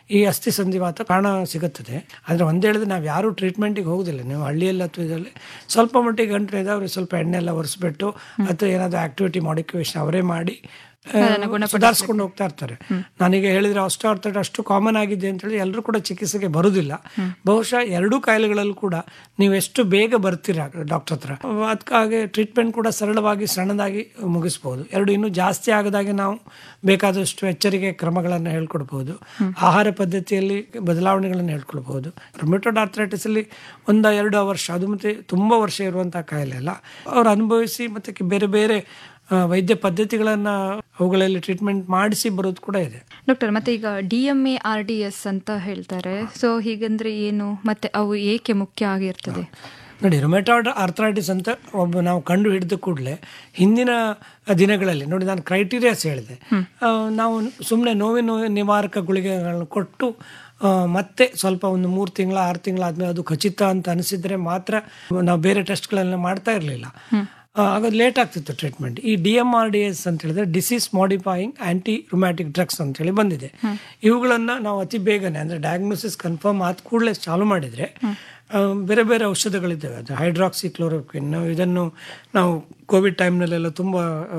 ಈ ಅಸ್ಥಿ ಸಂಧಿವಾತ ಕಾರಣ ಸಿಗುತ್ತದೆ ಆದರೆ ಒಂದು ಹೇಳಿದ್ರೆ ನಾವು ಯಾರೂ ಟ್ರೀಟ್ಮೆಂಟಿಗೆ ಹೋಗೋದಿಲ್ಲ ನೀವು ಹಳ್ಳಿಯಲ್ಲಿ ಅಥವಾ ಇದರಲ್ಲಿ ಸ್ವಲ್ಪ ಮಟ್ಟಿಗೆ ಗಂಟು ಇದೆ ಅವ್ರಿಗೆ ಸ್ವಲ್ಪ ಎಣ್ಣೆ ಎಲ್ಲ ಒರೆಸ್ಬಿಟ್ಟು ಅಥವಾ ಏನಾದರೂ ಆಕ್ಟಿವಿಟಿ ಮಾಡಿಕ್ಯುವೇಷನ್ ಅವರೇ ಮಾಡಿ ಆ, ಸುಧಾರಿಸ್ಕೊಂಡು ಹೋಗ್ತಾ ಇರ್ತಾರೆ ನನಗೆ ಹೇಳಿದ್ರೆ ಆರ್ಥೈಟ್ ಅಷ್ಟು ಕಾಮನ್ ಆಗಿದೆ ಅಂತ ಹೇಳಿ ಎಲ್ಲರೂ ಕೂಡ ಚಿಕಿತ್ಸೆಗೆ ಬರುವುದಿಲ್ಲ ಬಹುಶಃ ಎರಡೂ ಕಾಯಿಲೆಗಳಲ್ಲೂ ಕೂಡ ನೀವು ಎಷ್ಟು ಬೇಗ ಬರ್ತೀರಾ ಡಾಕ್ಟರ್ ಹತ್ರ ಅದಕ್ಕಾಗಿ ಟ್ರೀಟ್ಮೆಂಟ್ ಕೂಡ ಸರಳವಾಗಿ ಸಣ್ಣದಾಗಿ ಮುಗಿಸ್ಬೋದು ಎರಡು ಇನ್ನೂ ಜಾಸ್ತಿ ಆಗದಾಗೆ ನಾವು ಬೇಕಾದಷ್ಟು ಎಚ್ಚರಿಕೆ ಕ್ರಮಗಳನ್ನು ಹೇಳ್ಕೊಡ್ಬೋದು ಆಹಾರ ಪದ್ಧತಿಯಲ್ಲಿ ಬದಲಾವಣೆಗಳನ್ನು ಹೇಳ್ಕೊಳ್ಬಹುದು ರೊಮೆಟೋಡ್ ಆರ್ಥರೈಟಿಸ್ ಅಲ್ಲಿ ಒಂದ ಎರಡು ವರ್ಷ ಅದು ಮತ್ತೆ ತುಂಬಾ ವರ್ಷ ಇರುವಂತಹ ಕಾಯಿಲೆ ಅಲ್ಲ ಅವ್ರು ಅನುಭವಿಸಿ ಮತ್ತೆ ಬೇರೆ ಬೇರೆ ಆ, ವೈದ್ಯ ಪದ್ಧತಿಗಳನ್ನ ಅವುಗಳಲ್ಲಿ ಟ್ರೀಟ್ಮೆಂಟ್ ಮಾಡಿಸಿ ಬರೋದು ಕೂಡ ಇದೆ ಡಾಕ್ಟರ್ ಮತ್ತೆ ಈಗ D M A R D S ಅಂತ ಹೇಳ್ತಾರೆ ಸೊ ಹೀಗಂದ್ರೆ ಏನು ಮತ್ತೆ ಅವು ಏಕೆ ಮುಖ್ಯ ಆಗಿರ್ತದೆ ನೋಡಿ ರೊಮೆಟಾಯ್ಡ್ ಆರ್ಥರೈಟಿಸ್ ಅಂತ ಒಬ್ಬ ನಾವು ಕಂಡು ಹಿಡಿದ ಕೂಡಲೇ ಹಿಂದಿನ ದಿನಗಳಲ್ಲಿ ನೋಡಿ ನಾನು ಕ್ರೈಟೀರಿಯಾಸ್ ಹೇಳಿದೆ ಆ, ನಾವು ಸುಮ್ಮನೆ ನೋವಿನ ನಿವಾರಕ ಗುಳಿಗೆಗಳನ್ನು ಕೊಟ್ಟು ಆ, ಮತ್ತೆ ಸ್ವಲ್ಪ ಒಂದು ಮೂರು ತಿಂಗಳ ಆರು ತಿಂಗಳಾದ್ಮೇಲೆ ಅದು ಖಚಿತ ಅಂತ ಅನಿಸಿದ್ರೆ ಮಾತ್ರ ನಾವು ಬೇರೆ ಟೆಸ್ಟ್ಗಳನ್ನ ಮಾಡ್ತಾ ಇರಲಿಲ್ಲ ಆಗ ಲೇಟ್ ಆಗ್ತಿತ್ತು ಟ್ರೀಟ್ಮೆಂಟ್ ಈ D M R D S ಅಂತ ಹೇಳಿದ್ರೆ disease modifying anti rheumatic drugs ಅಂತ ಹೇಳಿ ಬಂದಿದೆ ಇವುಗಳನ್ನ ನಾವು ಅತಿ ಬೇಗನೆ ಅಂದ್ರೆ ಡಯಾಗ್ನೋಸಿಸ್ ಕನ್ಫರ್ಮ್ ಆದ ಕೂಡಲೇ ಚಾಲು ಮಾಡಿದ್ರೆ ಆ, ಬೇರೆ ಬೇರೆ ಔಷಧಗಳಿದ್ದಾವೆ ಅದು ಹೈಡ್ರಾಕ್ಸಿ ಕ್ಲೋರೋಕ್ವಿನ್ ಇದನ್ನು ನಾವು ಕೋವಿಡ್ ಟೈಮ್ನಲ್ಲೆಲ್ಲ ತುಂಬ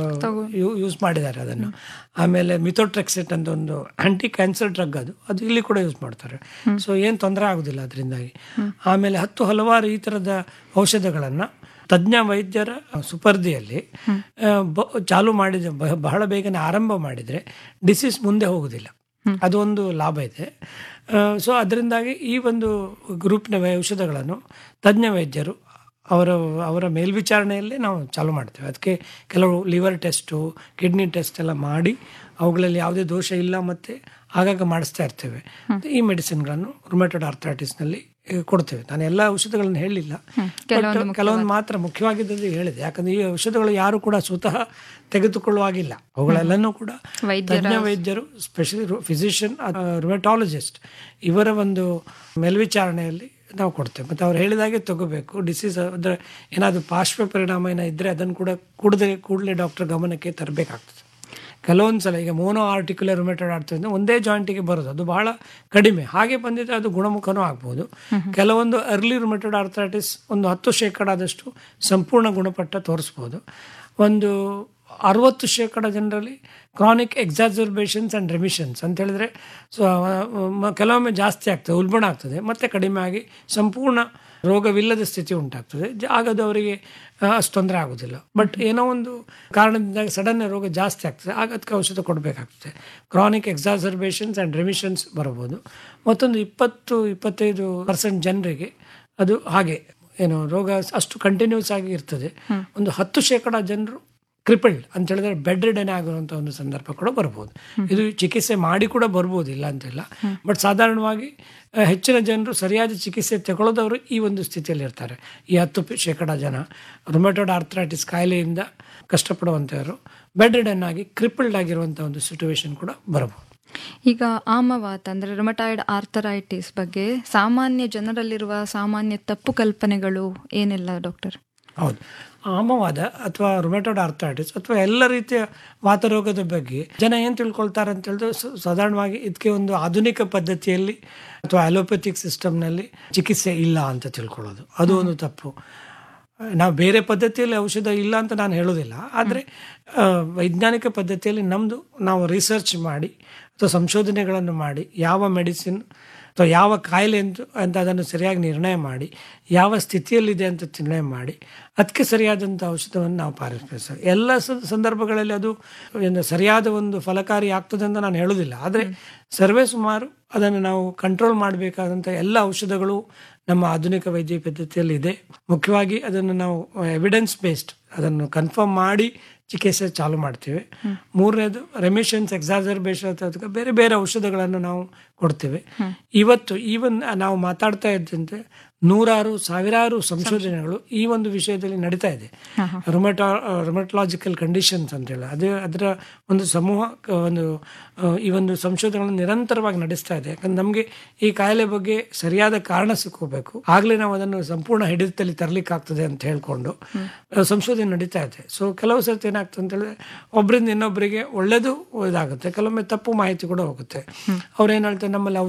ಯೂಸ್ ಮಾಡಿದ್ದಾರೆ ಅದನ್ನು ಆಮೇಲೆ ಮಿಥೋಟ್ರೆಕ್ಸೆಟ್ ಅಂತ ಒಂದು ಆಂಟಿ ಕ್ಯಾನ್ಸರ್ ಡ್ರಗ್ ಅದು ಅದು ಇಲ್ಲಿ ಕೂಡ ಯೂಸ್ ಮಾಡ್ತಾರೆ ಸೊ ಏನು ತೊಂದರೆ ಆಗೋದಿಲ್ಲ ಅದರಿಂದಾಗಿ ಆಮೇಲೆ ಹತ್ತು ಹಲವಾರು ಈ ಥರದ ಔಷಧಗಳನ್ನು ತಜ್ಞ ವೈದ್ಯರ ಸುಪರ್ದಿಯಲ್ಲಿ ಆ, ಬ- ಚಾಲು ಮಾಡಿದ ಬ- ಬಹಳ ಬೇಗನೆ ಆರಂಭ ಮಾಡಿದರೆ ಡಿಸೀಸ್ ಮುಂದೆ ಹೋಗುದಿಲ್ಲ ಅದೊಂದು ಲಾಭ ಇದೆ ಸೊ ಅದರಿಂದಾಗಿ ಈ ಒಂದು ಗ್ರೂಪ್ನ ವೈ- ಔಷಧಗಳನ್ನು ತಜ್ಞ ವೈದ್ಯರು ಅವರ ಅವರ ಮೇಲ್ವಿಚಾರಣೆಯಲ್ಲೇ ನಾವು ಚಾಲು ಮಾಡ್ತೇವೆ ಅದಕ್ಕೆ ಕೆಲವು ಲಿವರ್ ಟೆಸ್ಟು ಕಿಡ್ನಿ ಟೆಸ್ಟ್ ಎಲ್ಲ ಮಾಡಿ ಅವುಗಳಲ್ಲಿ ಯಾವುದೇ ದೋಷ ಇಲ್ಲ ಮತ್ತು ಆಗಾಗ ಮಾಡಿಸ್ತಾ ಇರ್ತೇವೆ ಈ ಮೆಡಿಸಿನ್ಗಳನ್ನು ರುಮೆಟೆಡ್ ಆರ್ಥರೈಟಿಸ್ನಲ್ಲಿ ಕೊಡ್ತೇವೆ ನಾನು ಎಲ್ಲ ಔಷಧಗಳನ್ನು ಹೇಳಿಲ್ಲ ಬಟ್ ಕೆಲವೊಂದು ಮಾತ್ರ ಮುಖ್ಯವಾಗಿದ್ದದ್ದು ಹೇಳಿದೆ ಯಾಕಂದ್ರೆ ಈ ಔಷಧಗಳು ಯಾರು ಕೂಡ ಸ್ವತಃ ತೆಗೆದುಕೊಳ್ಳುವಾಗಿಲ್ಲ ಅವುಗಳೆಲ್ಲನೂ ಕೂಡ ತಜ್ಞ ವೈದ್ಯರು ಸ್ಪೆಷಲಿ ಫಿಸಿಷಿಯನ್ ರುಮೆಟಾಲಜಿಸ್ಟ್ ಇವರ ಒಂದು ಮೇಲ್ವಿಚಾರಣೆಯಲ್ಲಿ ನಾವು ಕೊಡ್ತೇವೆ ಮತ್ತು ಅವ್ರು ಹೇಳಿದಾಗೆ ತಗೋಬೇಕು ಡಿಸೀಸ್ ಅಂದರೆ ಏನಾದರೂ ಪಾರ್ಶ್ವ ಪರಿಣಾಮ ಏನೋ ಇದ್ದರೆ ಅದನ್ನು ಕೂಡ ಕೂಡಲೇ ಕೂಡಲೇ ಡಾಕ್ಟರ್ ಗಮನಕ್ಕೆ ತರಬೇಕಾಗ್ತದೆ ಕೆಲವೊಂದು ಸಲ ಈಗ ಮೋನೋ ಆರ್ಟಿಕ್ಯುಲರ್ ರುಮೆಟೆಡ್ ಆಗ್ತದೆ ಒಂದೇ ಜಾಯಿಂಟಿಗೆ ಬರೋದು ಅದು ಬಹಳ ಕಡಿಮೆ ಹಾಗೆ ಬಂದಿದ್ರೆ ಅದು ಗುಣಮುಖನೂ ಆಗ್ಬೋದು ಕೆಲವೊಂದು ಅರ್ಲಿ ರುಮೆಟೆಡ್ ಆರ್ಥರೈಟಿಸ್ ಒಂದು ಹತ್ತು ಶೇಕಡಾದಷ್ಟು ಸಂಪೂರ್ಣ ಗುಣಪಟ್ಟ ತೋರಿಸ್ಬೋದು ಒಂದು ಅರವತ್ತು ಶೇಕಡ ಜನರಲ್ಲಿ ಕ್ರಾನಿಕ್ ಎಕ್ಸಾಸರ್ಬೇಷನ್ಸ್ ಆ್ಯಂಡ್ ರೆಮಿಷನ್ಸ್ ಅಂತ ಹೇಳಿದ್ರೆ ಸೊ ಮ- ಕೆಲವೊಮ್ಮೆ ಜಾಸ್ತಿ ಆಗ್ತದೆ ಉಲ್ಬಣ ಆಗ್ತದೆ ಮತ್ತೆ ಕಡಿಮೆ ಆಗಿ ಸಂಪೂರ್ಣ ರೋಗವಿಲ್ಲದ ಸ್ಥಿತಿ ಉಂಟಾಗ್ತದೆ ಜ- ಆಗ ಅದು ಅವರಿಗೆ ಆ, ಅಷ್ಟು ತೊಂದರೆ ಆಗೋದಿಲ್ಲ ಬಟ್ ಏನೋ ಒಂದು ಕಾರಣದಿಂದಾಗಿ ಸಡನ್ ರೋಗ ಜಾಸ್ತಿ ಆಗ್ತದೆ ಆಗ ಅದಕ್ಕೆ ಔಷಧ ಕೊಡಬೇಕಾಗ್ತದೆ ಕ್ರಾನಿಕ್ ಎಕ್ಸಾಸರ್ಬೇಷನ್ಸ್ ಆ್ಯಂಡ್ ರೆಮಿಷನ್ಸ್ ಬರಬಹುದು ಮತ್ತೊಂದು ಇಪ್ಪತ್ತು ಇಪ್ಪತ್ತೈದು ಪರ್ಸೆಂಟ್ ಜನರಿಗೆ ಅದು ಹಾಗೆ ಏನು ರೋಗ ಅಷ್ಟು ಕಂಟಿನ್ಯೂಸ್ ಆಗಿ ಇರ್ತದೆ ಒಂದು ಹತ್ತು ಶೇಕಡ ಜನರು ಕ್ರಿಪಲ್ಡ್ ಅಂತ ಹೇಳಿದ್ರೆ ಬೆಡ್ ರಿಡನ್ ಆಗಿರುವಂಥ ಒಂದು ಸಂದರ್ಭ ಕೂಡ ಬರ್ಬೋದು ಇದು ಚಿಕಿತ್ಸೆ ಮಾಡಿ ಕೂಡ ಬರ್ಬೋದು ಇಲ್ಲ ಅಂತಿಲ್ಲ ಬಟ್ ಸಾಧಾರಣವಾಗಿ ಆ, ಹೆಚ್ಚಿನ ಜನರು ಸರಿಯಾದ ಚಿಕಿತ್ಸೆ ತಗೊಳ್ಳೋದವರು ಈ ಒಂದು ಸ್ಥಿತಿಯಲ್ಲಿ ಇರ್ತಾರೆ ಈ ಹತ್ತು ಪಿ- ಶೇಕಡ ಜನ ರೊಮೆಟೋಡ್ ಆರ್ಥರೈಟಿಸ್ ಕಾಯಿಲೆಯಿಂದ ಕಷ್ಟಪಡುವಂಥವರು ಬೆಡ್ ರಿಡನ್ ಆಗಿ ಕ್ರಿಪಲ್ಡ್ ಆಗಿರುವಂಥ ಒಂದು ಸಿಚುವೇಶನ್ ಕೂಡ ಬರಬಹುದು ಈಗ ಆಮವಾತ ಅಂದ್ರೆ ರೊಮಟಾಯ್ಡ್ ಆರ್ಥರೈಟಿಸ್ ಬಗ್ಗೆ ಸಾಮಾನ್ಯ ಜನರಲ್ಲಿರುವ ಸಾಮಾನ್ಯ ತಪ್ಪು ಕಲ್ಪನೆಗಳು ಏನೆಲ್ಲ ಡಾಕ್ಟರ್ ಹೌದು ಆಮವಾದ ಅಥವಾ ರೊಮೆಟೋಡ್ ಆರ್ಥರೈಟಿಸ್ ಅಥವಾ ಎಲ್ಲ ರೀತಿಯ ವಾತರೋಗದ ಬಗ್ಗೆ ಜನ ಏನು ತಿಳ್ಕೊಳ್ತಾರೆ ಅಂತ ಹೇಳಿದ್ರೆ ಸ- ಸಾಧಾರಣವಾಗಿ ಇದಕ್ಕೆ ಒಂದು ಆಧುನಿಕ ಪದ್ಧತಿಯಲ್ಲಿ ಅಥವಾ ಅಲೋಪತಿಕ್ ಸಿಸ್ಟಮ್ನಲ್ಲಿ ಚಿಕಿತ್ಸೆ ಇಲ್ಲ ಅಂತ ತಿಳ್ಕೊಳ್ಳೋದು ಅದು ಒಂದು ತಪ್ಪು ನಾವು ಬೇರೆ ಪದ್ಧತಿಯಲ್ಲಿ ಔಷಧ ಇಲ್ಲ ಅಂತ ನಾನು ಹೇಳೋದಿಲ್ಲ ಆದರೆ ಆ, ವೈಜ್ಞಾನಿಕ ಪದ್ಧತಿಯಲ್ಲಿ ನಮ್ಮದು ನಾವು ರಿಸರ್ಚ್ ಮಾಡಿ ಅಥವಾ ಸಂಶೋಧನೆಗಳನ್ನು ಮಾಡಿ ಯಾವ ಮೆಡಿಸಿನ್ ಅಥವಾ ಯಾವ ಕಾಯಿಲೆ ಅಂತ ಅಂತ ಅದನ್ನು ಸರಿಯಾಗಿ ನಿರ್ಣಯ ಮಾಡಿ ಯಾವ ಸ್ಥಿತಿಯಲ್ಲಿದೆ ಅಂತ ನಿರ್ಣಯ ಮಾಡಿ ಅದಕ್ಕೆ ಸರಿಯಾದಂಥ ಔಷಧವನ್ನು ನಾವು ಪಾಲಿಸಬೇಕು ಎಲ್ಲ ಸ- ಸಂದರ್ಭಗಳಲ್ಲಿ ಅದು ಏನು ಸರಿಯಾದ ಒಂದು ಫಲಕಾರಿ ಆಗ್ತದೆ ಅಂತ ನಾನು ಹೇಳೋದಿಲ್ಲ ಆದರೆ ಸರ್ವೇ ಸುಮಾರು ಅದನ್ನು ನಾವು ಕಂಟ್ರೋಲ್ ಮಾಡಬೇಕಾದಂಥ ಎಲ್ಲ ಔಷಧಗಳು ನಮ್ಮ ಆಧುನಿಕ ವೈದ್ಯ ಪದ್ಧತಿಯಲ್ಲಿ ಇದೆ ಮುಖ್ಯವಾಗಿ ಅದನ್ನು ನಾವು ಎವಿಡೆನ್ಸ್ ಬೇಸ್ಡ್ ಅದನ್ನು ಕನ್ಫರ್ಮ್ ಮಾಡಿ ಚಿಕಿತ್ಸೆ ಚಾಲು ಮಾಡ್ತೇವೆ ಮೂರನೇದು ರೆಮಿಷನ್ಸ್ ಎಕ್ಸಾಸರ್ಬೇಷನ್ ಅಥವಾ ಬೇರೆ ಬೇರೆ ಔಷಧಗಳನ್ನು ನಾವು ಕೊಡ್ತೇವೆ ಇವತ್ತು ಈವನ್ ನಾವು ಮಾತಾಡ್ತಾ ಇದ್ದಂತೆ ನೂರಾರು ಸಾವಿರಾರು ಸಂಶೋಧನೆಗಳು ಈ ಒಂದು ವಿಷಯದಲ್ಲಿ ನಡೀತಾ ಇದೆ ರೊಮೆಟಾ ರೊಮೆಟಲಾಜಿಕಲ್ ಕಂಡೀಷನ್ಸ್ ಅಂತೇಳಿ ಅದೇ ಅದರ ಒಂದು ಸಮೂಹ ಕ- ಒಂದು ಆ, ಈ ಒಂದು ಸಂಶೋಧನೆಗಳನ್ನು ನಿರಂತರವಾಗಿ ನಡೆಸ್ತಾ ಇದೆ ಯಾಕಂದ್ರೆ ನಮಗೆ ಈ ಕಾಯಿಲೆ ಬಗ್ಗೆ ಸರಿಯಾದ ಕಾರಣ ಸಿಕ್ಕೋಬೇಕು ಆಗಲೇ ನಾವು ಅದನ್ನು ಸಂಪೂರ್ಣ ಹಿಡಿತದಲ್ಲಿ ತರಲಿಕ್ಕೆ ಆಗ್ತದೆ ಅಂತ ಹೇಳ್ಕೊಂಡು ಆ, ಸಂಶೋಧನೆ ನಡೀತಾ ಇದೆ ಸೊ ಕೆಲವು ಸರ್ತಿ ಏನಾಗ್ತದೆ ಅಂತ ಹೇಳಿದ್ರೆ ಒಬ್ಬರಿಂದ ಇನ್ನೊಬ್ಬರಿಗೆ ಒಳ್ಳೇದು ಇದಾಗುತ್ತೆ ಕೆಲವೊಮ್ಮೆ ತಪ್ಪು ಮಾಹಿತಿ ಕೂಡ ಹೋಗುತ್ತೆ ಅವ್ರು ಏನು ಹೇಳ್ತಾರೆ ನಮ್ಮಲ್ಲಿ